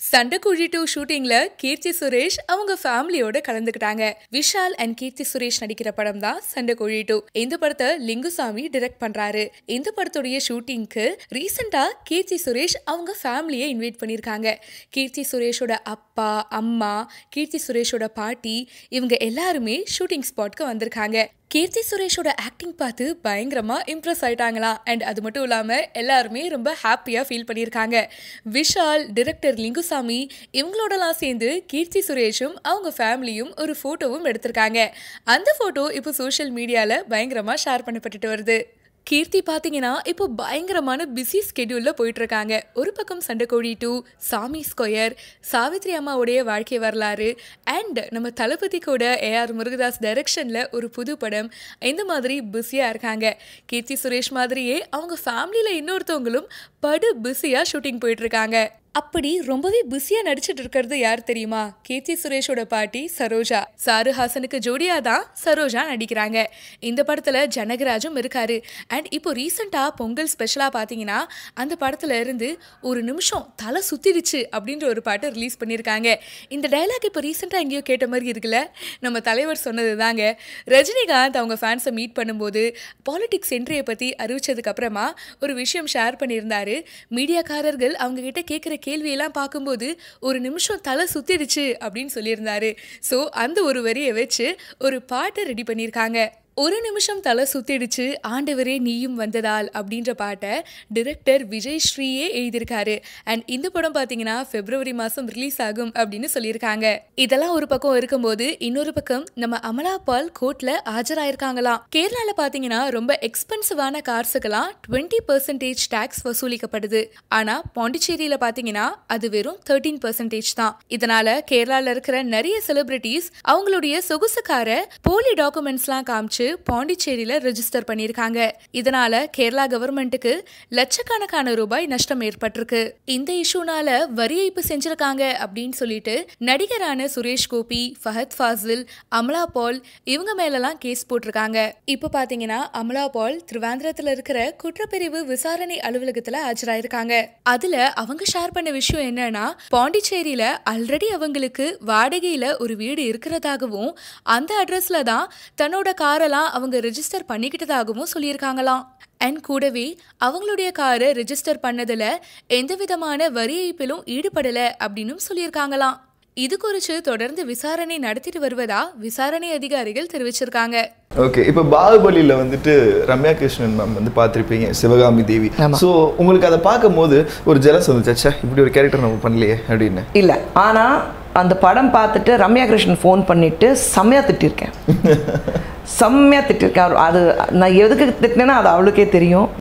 சண்டைக்குழி two ஷூட்டிங்ல கீர்த்தி சுரேஷ் அவங்க ஃபேமிலியோட கலந்துக்கிட்டாங்க விஷால் அண்ட் கீர்த்தி சுரேஷ் நடிக்கிற படம் தான் சண்டைக்குழி டூ இந்த படத்தை லிங்குசாமி டைரக்ட் பண்றாரு இந்த படத்துடைய ஷூட்டிங்க்கு ரீசெண்டா கீர்த்தி சுரேஷ் அவங்க ஃபேமிலியை இன்வைட் பண்ணியிருக்காங்க கீர்த்தி சுரேஷோட அப்பா அம்மா கீர்த்தி சுரேஷோட பாட்டி இவங்க எல்லாருமே ஷூட்டிங் ஸ்பாட்க்கு வந்திருக்காங்க கீர்த்தி சுரேஷோட ஆக்டிங் பார்த்து பயங்கரமா இம்ப்ரெஸ் ஆயிட்டாங்களாம் அண்ட் அது மட்டும் இல்லாம எல்லாருமே ரொம்ப ஹாப்பியா ஃபீல் பண்ணியிருக்காங்க விஷால் டிரெக்டர் லிங்குசாமி இவங்களோடலாம் சேர்ந்து கீர்த்தி சுரேஷும் அவங்க ஃபேமிலியும் ஒரு ஃபோட்டோவும் எடுத்திருக்காங்க அந்த ஃபோட்டோ இப்போ சோஷியல் மீடியாவில் பயங்கரமாக ஷேர் பண்ணப்பட்டுட்டு வருது கீர்த்தி பார்த்தீங்கன்னா இப்போ பயங்கரமான பிஸி ஸ்கெடியூலில் போயிட்டு இருக்காங்க ஒரு பக்கம் சண்டைக்கோழி டூ சாமி ஸ்கொயர் சாவித்ரி அம்மாவுடைய வாழ்க்கை வரலாறு அண்ட் நம்ம தளபதி கூட ஏஆர் முருகதாஸ் டைரக்ஷனில் ஒரு புது படம் இந்த மாதிரி பிஸியாக இருக்காங்க கீர்த்தி சுரேஷ் மாதிரியே அவங்க ஃபேமிலியில் இன்னொருத்தவங்களும் படு பிஸியாக ஷூட்டிங் போயிட்டு இருக்காங்க அப்படி ரொம்பவே பிஸியாக நடிச்சிட்டு இருக்கிறது யார் தெரியுமா கீர்த்தி சுரேஷோட பாட்டி சரோஜா சாருஹாசனுக்கு ஜோடியா தான் சரோஜா நடிக்கிறாங்க இந்த படத்தில் ஜனகராஜும் இருக்காரு அண்ட் இப்போ ரீசெண்டாக பொங்கல் ஸ்பெஷலாக பார்த்தீங்கன்னா அந்த படத்துல இருந்து ஒரு நிமிஷம் தலை சுத்திடுச்சு அப்படின்ற ஒரு பாட்டை ரிலீஸ் பண்ணியிருக்காங்க இந்த டைலாக் இப்போ ரீசெண்டாக எங்கேயோ கேட்ட மாதிரி இருக்குல்ல நம்ம தலைவர் சொன்னது தாங்க ரஜினிகாந்த் அவங்க ஃபேன்ஸை மீட் பண்ணும்போது பாலிடிக்ஸ் என்ட்ரியை பற்றி அறிவிச்சதுக்கு அப்புறமா ஒரு விஷயம் ஷேர் பண்ணியிருந்தாரு மீடியாக்காரர்கள் அவங்க கிட்ட கேட்குற கேள்வியெல்லாம் பார்க்கும்போது ஒரு நிமிஷம் தலை சுத்திடுச்சு அப்படின்னு சொல்லியிருந்தாரு ஸோ அந்த ஒரு வரியை வச்சு ஒரு பாட்டை ரெடி பண்ணியிருக்காங்க ஒரு நிமிஷம் தலை சுத்திடுச்சு ஆண்டவரே நீயும் வந்ததால் அப்படின்ற பாட்டை டிரெக்டர் விஜய் ஸ்ரீயே எழுதியிருக்காரு அண்ட் இந்த படம் பார்த்தீங்கன்னா பிப்ரவரி மாதம் ரிலீஸ் ஆகும் அப்படின்னு சொல்லியிருக்காங்க இதெல்லாம் ஒரு பக்கம் இருக்கும்போது இன்னொரு பக்கம் நம்ம அமலா பால் கோர்ட்ல ஆஜராயிருக்காங்களாம் கேரளால பார்த்தீங்கன்னா ரொம்ப எக்ஸ்பென்சிவான கார்ஸுக்கெல்லாம் டுவெண்ட்டி பர்சன்டேஜ் டேக்ஸ் வசூலிக்கப்படுது ஆனா பாண்டிச்சேரியில பார்த்தீங்கன்னா அது வெறும் தேர்ட்டீன் பர்சன்டேஜ் தான் இதனால கேரளால இருக்கிற நிறைய செலிபிரிட்டிஸ் அவங்களுடைய சொகுசு காரை போலி டாக்குமெண்ட்ஸ்லாம் காமிச்சு பாண்டிச்சேரியில ரெஜிஸ்டர் பண்ணியிருக்காங்க இதனால கேரளா கவர்மெண்ட்டுக்கு லட்சக்கணக்கான ரூபாய் நஷ்டம் ஏற்பட்டிருக்கு இந்த இஷ்யூனால வரி ஏய்ப்பு செஞ்சிருக்காங்க அப்படின்னு சொல்லிட்டு நடிகரான சுரேஷ் கோபி ஃபஹத் ஃபாசில் அமலா பால் இவங்க மேலலாம் கேஸ் போட்டிருக்காங்க இப்போ பாத்தீங்கன்னா அமலா பால் திருவாந்திரத்துல இருக்கிற குற்றப்பிரிவு விசாரணை அலுவலகத்துல ஆஜராயிருக்காங்க அதுல அவங்க ஷேர் பண்ண விஷயம் என்னன்னா பாண்டிச்சேரியில ஆல்ரெடி அவங்களுக்கு வாடகையில ஒரு வீடு இருக்கிறதாகவும் அந்த அட்ரஸ்ல தான் தன்னோட காரெல்லாம் அவங்க ரெஜிஸ்டர் பண்ணிக்கிட்டதாகவும் சொல்லியிருக்காங்களாம் அண்ட் கூடவே அவங்களுடைய காரை ரெஜிஸ்டர் பண்ணதுல எந்த விதமான வரி ஏய்ப்பிலும் ஈடுபடல அப்படின்னு சொல்லியிருக்காங்களாம் இது குறித்து தொடர்ந்து விசாரணை நடத்திட்டு வருவதா விசாரணை அதிகாரிகள் தெரிவிச்சிருக்காங்க ஓகே இப்போ பாகுபலியில் வந்துட்டு ரம்யா கிருஷ்ணன் மேம் வந்து பார்த்துருப்பீங்க சிவகாமி தேவி ஸோ உங்களுக்கு அதை பார்க்கும்போது ஒரு ஜெலஸ் வந்துச்சா இப்படி ஒரு கேரக்டர் நம்ம பண்ணலையே அப்படின்னு இல்லை ஆனால் அந்த படம் பார்த்துட்டு ரம்யா கிருஷ்ணன் ஃபோன் பண்ணிட்டு செம்மையாக திட்டிருக்கேன் செம்மையாக திட்டிருக்கேன் அது நான் எதுக்கு திட்டினேன்னா அது அவளுக்கே தெரியும்